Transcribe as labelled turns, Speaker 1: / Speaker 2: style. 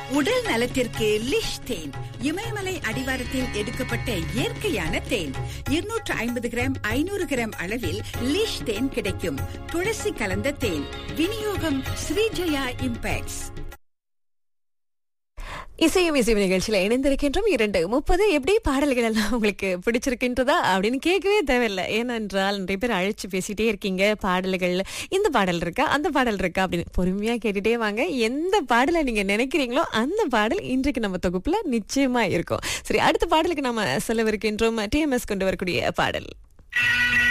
Speaker 1: உடல் நலத்திற்கு லிஷ் தேன் இமயமலை அடிவாரத்தில் எடுக்கப்பட்ட இயற்கையான தேன் இருநூற்று ஐம்பது கிராம் ஐநூறு கிராம் அளவில் லிஷ் தேன் கிடைக்கும் துளசி கலந்த தேன் விநியோகம் ஸ்ரீஜயா இம்பேக்ட்ஸ்
Speaker 2: இசையும் இசையும் நிகழ்ச்சியில இணைந்திருக்கின்றோம் இரண்டு முப்பது எப்படி பாடல்கள் எல்லாம் உங்களுக்கு பிடிச்சிருக்கின்றதா அப்படின்னு கேட்கவே தேவையில்லை ஏனென்றால் நிறைய பேர் அழைச்சு பேசிட்டே இருக்கீங்க பாடல்கள் இந்த பாடல் இருக்கா அந்த பாடல் இருக்கா அப்படின்னு பொறுமையா கேட்டுட்டே வாங்க எந்த பாடலை நீங்க நினைக்கிறீங்களோ அந்த பாடல் இன்றைக்கு நம்ம தொகுப்புல நிச்சயமா இருக்கும் சரி அடுத்த பாடலுக்கு நாம செலவிருக்கின்றோம் டிஎம்எஸ் கொண்டு வரக்கூடிய பாடல்